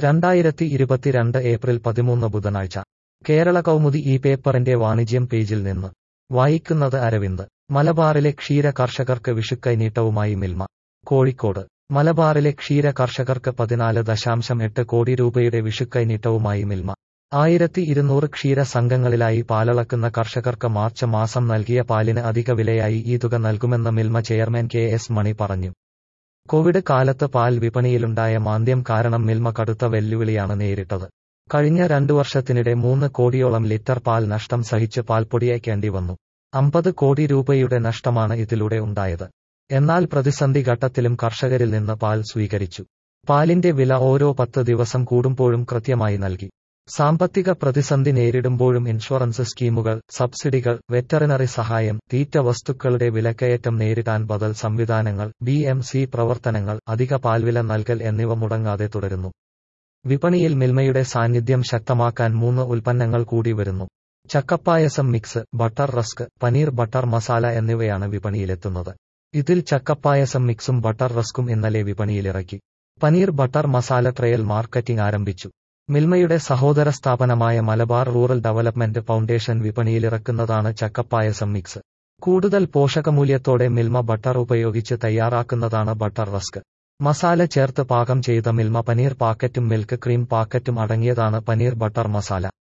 രണ്ടായിരത്തി ഇരുപത്തിരണ്ട് ഏപ്രിൽ പതിമൂന്ന് ബുധനാഴ്ച കേരള കൗമുദി ഈ പേപ്പറിന്റെ വാണിജ്യം പേജിൽ നിന്ന് വായിക്കുന്നത് അരവിന്ദ് മലബാറിലെ ക്ഷീര കർഷകർക്ക് വിഷുക്കൈനീട്ടവുമായി മിൽമ കോഴിക്കോട് മലബാറിലെ ക്ഷീര കർഷകർക്ക് പതിനാല് ദശാംശം എട്ട് കോടി രൂപയുടെ വിഷുക്കൈനീട്ടവുമായി മിൽമ ആയിരത്തി ഇരുന്നൂറ് ക്ഷീര സംഘങ്ങളിലായി പാലളക്കുന്ന കർഷകർക്ക് മാർച്ച് മാസം നൽകിയ പാലിന് അധിക വിലയായി ഈ തുക നൽകുമെന്ന് Milma chairman K S Mani പറഞ്ഞു കോവിഡ് കാലത്ത് പാൽ വിപണിയിലുണ്ടായ മാന്ദ്യം കാരണം മിൽമ കടുത്ത വെല്ലുവിളിയാണ് നേരിട്ടത് കഴിഞ്ഞ രണ്ടു വർഷത്തിനിടെ മൂന്ന് കോടിയോളം ലിറ്റർ പാൽ നഷ്ടം സഹിച്ച് പാൽപ്പൊടിയേക്കേണ്ടി വന്നു അമ്പത് കോടി രൂപയുടെ നഷ്ടമാണ് ഇതിലൂടെ ഉണ്ടായത് എന്നാൽ പ്രതിസന്ധി ഘട്ടത്തിലും കർഷകരിൽ നിന്ന് പാൽ സ്വീകരിച്ചു പാലിന്റെ വില ഓരോ പത്ത് ദിവസം കൂടുമ്പോഴും കൃത്യമായി നൽകി സാമ്പത്തിക പ്രതിസന്ധി നേരിടുമ്പോഴും ഇൻഷുറൻസ് സ്കീമുകൾ സബ്സിഡികൾ വെറ്ററിനറി സഹായം തീറ്റ വസ്തുക്കളുടെ വിലക്കയറ്റം നേരിടാൻ ബദൽ സംവിധാനങ്ങൾ ബി എം സി പ്രവർത്തനങ്ങൾ അധിക പാൽവില നൽകൽ എന്നിവ മുടങ്ങാതെ തുടരുന്നു വിപണിയിൽ മിൽമയുടെ സാന്നിധ്യം ശക്തമാക്കാൻ മൂന്ന് ഉൽപ്പന്നങ്ങൾ കൂടി വരുന്നു ചക്കപ്പായസം mix butter rusk paneer butter masala എന്നിവയാണ് വിപണിയിലെത്തുന്നത് ഇതിൽ ചക്കപ്പായസം മിക്സും ബട്ടർ റസ്കും ഇന്നലെ വിപണിയിലിറക്കി paneer butter masala trial marketing ആരംഭിച്ചു മിൽമയുടെ സഹോദര സ്ഥാപനമായ മലബാർ റൂറൽ ഡെവലപ്മെന്റ് ഫൗണ്ടേഷൻ വിപണിയിലിറക്കുന്നതാണ് ചക്കപ്പായസം മിക്സ് കൂടുതൽ പോഷകമൂല്യത്തോടെ മിൽമ ബട്ടർ ഉപയോഗിച്ച് തയ്യാറാക്കുന്നതാണ് ബട്ടർ റസ്ക് മസാല ചേർത്ത് പാകം ചെയ്ത മിൽമ പനീർ പാക്കറ്റും മിൽക്ക് ക്രീം പാക്കറ്റും അടങ്ങിയതാണ് പനീർ ബട്ടർ മസാല